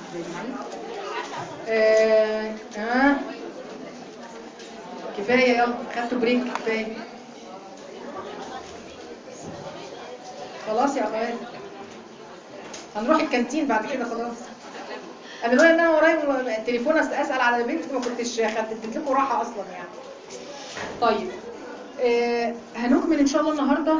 آه آه. كفايه يلا خدتوا بريك كفايه خلاص يا اخوات هنروح الكانتين بعد كده خلاص انا لولا ان انا ورايا تليفون اسال على بنتي ما كنتش خدت لكم راحه اصلا يعني طيب آه هنكمل ان شاء الله النهارده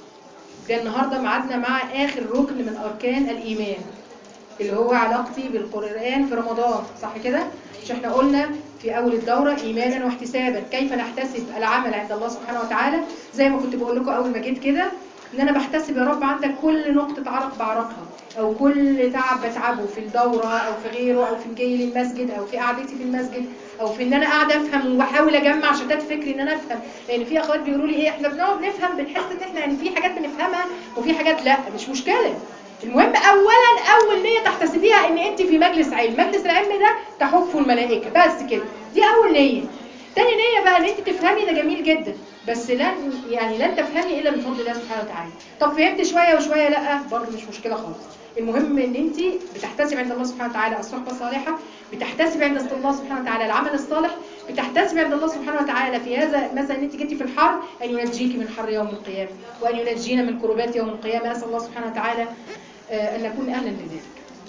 ده النهارده ميعادنا مع اخر ركن من اركان الايمان اللي هو علاقتي بالقران في رمضان صح كده مش احنا قلنا في اول الدوره ايمانا واحتسابا كيف نحتسب العمل عند الله سبحانه وتعالى زي ما كنت بقول لكم اول ما جيت كده ان انا بحتسب يا رب عندك كل نقطه عرق بعرقها او كل تعب بتعبه في الدوره او في غيره او في جاي للمسجد او في قعدتي في المسجد او في ان انا قاعده افهم وبحاول اجمع شتات فكري ان انا افهم لان في اخوات بيقولوا لي ايه احنا بنقعد نفهم بنحس ان احنا يعني في حاجات بنفهمها وفي حاجات لا مش مشكله المهم اولا اول نيه تحتسبيها ان انت في مجلس علم مجلس العلم ده تحف الملائكه بس كده دي اول نيه تاني نيه بقى ان انت تفهمي ده جميل جدا بس لن يعني لن تفهمي الا بفضل الله سبحانه وتعالى طب فهمت شويه وشويه لا برضه مش مشكله خالص المهم ان انت بتحتسب عند الله سبحانه وتعالى الصحبه الصالحه بتحتسب عند الله سبحانه وتعالى العمل الصالح بتحتسب عند الله سبحانه وتعالى في هذا مثلا انت جيتي في الحر ان ينجيك من حر يوم القيامه وان ينجينا من كربات يوم القيامه اسال الله سبحانه وتعالى ان نكون اهلا لذلك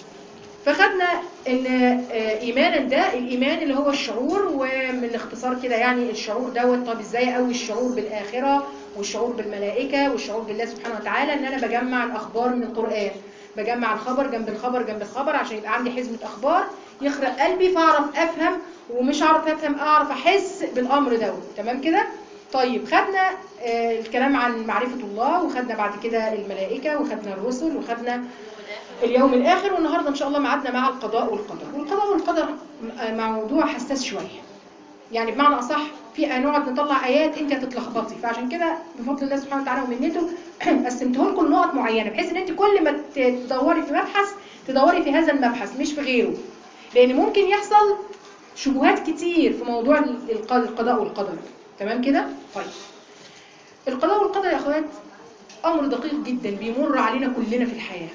فخدنا ان ايمانا ده الايمان اللي هو الشعور ومن اختصار كده يعني الشعور دوت طب ازاي قوي الشعور بالاخره والشعور بالملائكه والشعور بالله سبحانه وتعالى ان انا بجمع الاخبار من القران بجمع الخبر جنب الخبر جنب الخبر عشان يبقى عندي حزمه اخبار يخرق قلبي فاعرف افهم ومش اعرف افهم اعرف احس بالامر دوت تمام كده طيب خدنا آه الكلام عن معرفه الله وخدنا بعد كده الملائكه وخدنا الرسل وخدنا اليوم الآخر والنهاردة إن شاء الله معادنا مع القضاء والقدر والقضاء والقدر موضوع حساس شوية يعني بمعنى أصح في نقعد نطلع آيات أنت هتتلخبطي فعشان كده بفضل الله سبحانه وتعالى ومنته قسمته لكم نقط معينة بحيث إن أنت كل ما تدوري في مبحث تدوري في هذا المبحث مش في غيره لأن ممكن يحصل شبهات كتير في موضوع القضاء والقدر تمام كده؟ طيب القضاء والقدر يا أخوات أمر دقيق جدا بيمر علينا كلنا في الحياة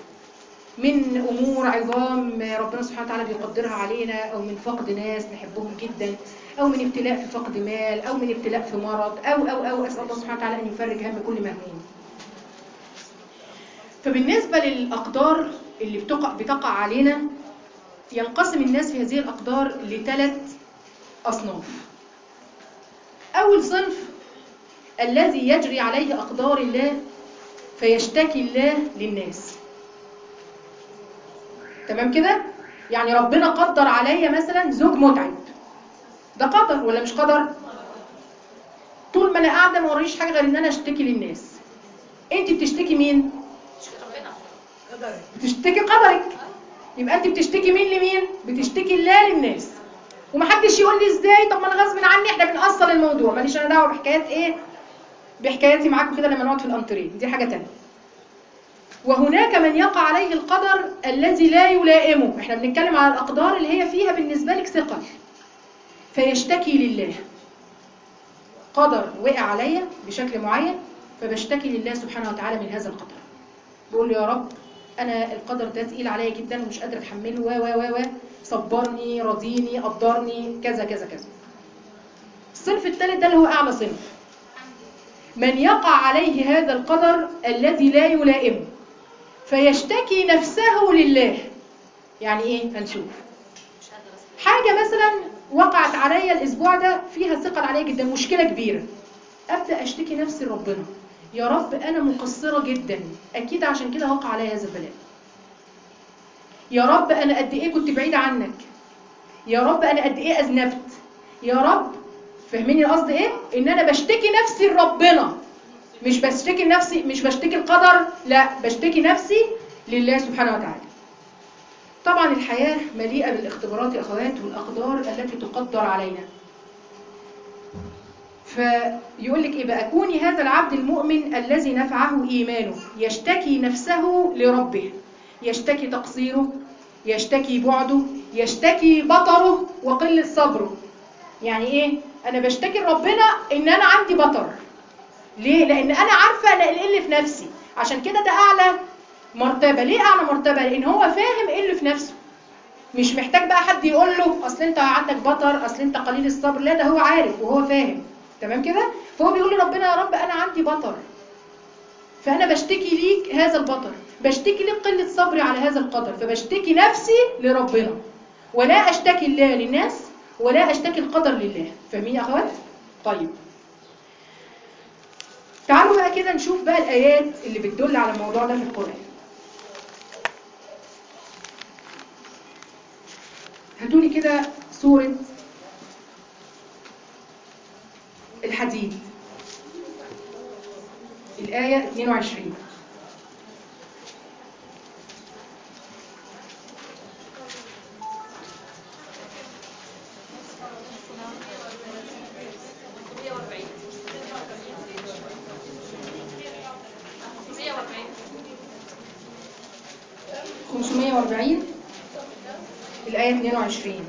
من أمور عظام ربنا سبحانه وتعالى بيقدرها علينا أو من فقد ناس نحبهم جدا أو من ابتلاء في فقد مال أو من ابتلاء في مرض أو أو أو أسأل الله سبحانه وتعالى أن يفرج هم كل مهموم فبالنسبة للأقدار اللي بتقع, بتقع علينا ينقسم الناس في هذه الأقدار لثلاث أصناف أول صنف الذي يجري عليه أقدار الله فيشتكي الله للناس تمام كده يعني ربنا قدر عليا مثلا زوج متعب ده قدر ولا مش قدر طول ما انا قاعده ما وريش حاجه غير ان انا اشتكي للناس انت بتشتكي مين بتشتكي قدرك يبقى انت بتشتكي مين لمين بتشتكي الله للناس ومحدش يقول لي ازاي طب ما انا غصب عني احنا بنأصل الموضوع ماليش انا دعوه بحكايات ايه بحكاياتي معاكم كده لما نقعد في الانتريه دي حاجه ثانيه وهناك من يقع عليه القدر الذي لا يلائمه احنا بنتكلم على الأقدار اللي هي فيها بالنسبة لك ثقل فيشتكي لله قدر وقع عليا بشكل معين فبشتكي لله سبحانه وتعالى من هذا القدر بقول له يا رب أنا القدر ده تقيل عليا جدا ومش قادر أتحمله و و و و صبرني رضيني قدرني كذا كذا كذا الصنف الثالث ده اللي هو أعلى صنف من يقع عليه هذا القدر الذي لا يلائمه فيشتكي نفسه لله يعني ايه هنشوف حاجة مثلا وقعت عليا الاسبوع ده فيها ثقل عليا جدا مشكلة كبيرة ابدأ اشتكي نفسي لربنا يا رب انا مقصرة جدا اكيد عشان كده وقع عليا هذا البلاء يا رب انا قد ايه كنت بعيدة عنك يا رب انا قد ايه اذنبت يا رب فاهميني القصد ايه ان انا بشتكي نفسي لربنا مش بشتكي نفسي مش بشتكي القدر لا بشتكي نفسي لله سبحانه وتعالى طبعا الحياة مليئة بالاختبارات يا أخوات والأقدار التي تقدر علينا فيقول لك إيه بقى كوني هذا العبد المؤمن الذي نفعه إيمانه يشتكي نفسه لربه يشتكي تقصيره يشتكي بعده يشتكي بطره وقلة صبره يعني إيه أنا بشتكي لربنا إن أنا عندي بطر ليه؟ لأن أنا عارفة أنا إيه اللي في نفسي عشان كده ده أعلى مرتبة ليه أعلى مرتبة؟ لأن هو فاهم إيه اللي في نفسه مش محتاج بقى حد يقول له اصل انت عندك بطر اصل انت قليل الصبر لا ده هو عارف وهو فاهم تمام كده فهو بيقول لربنا يا رب انا عندي بطر فانا بشتكي ليك هذا البطر بشتكي لك قله صبري على هذا القدر فبشتكي نفسي لربنا ولا اشتكي الله للناس ولا اشتكي القدر لله فاهمين يا اخوات طيب تعالوا بقى كده نشوف بقى الايات اللي بتدل على الموضوع ده في القران هاتولي كده سورة الحديد الآية 22 540 الآية 22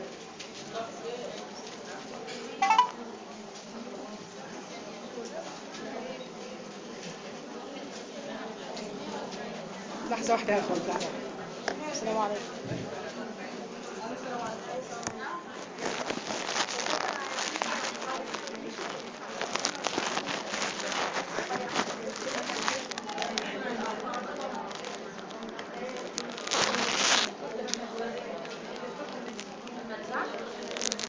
لحظة واحدة يا أخوات لحظة السلام عليكم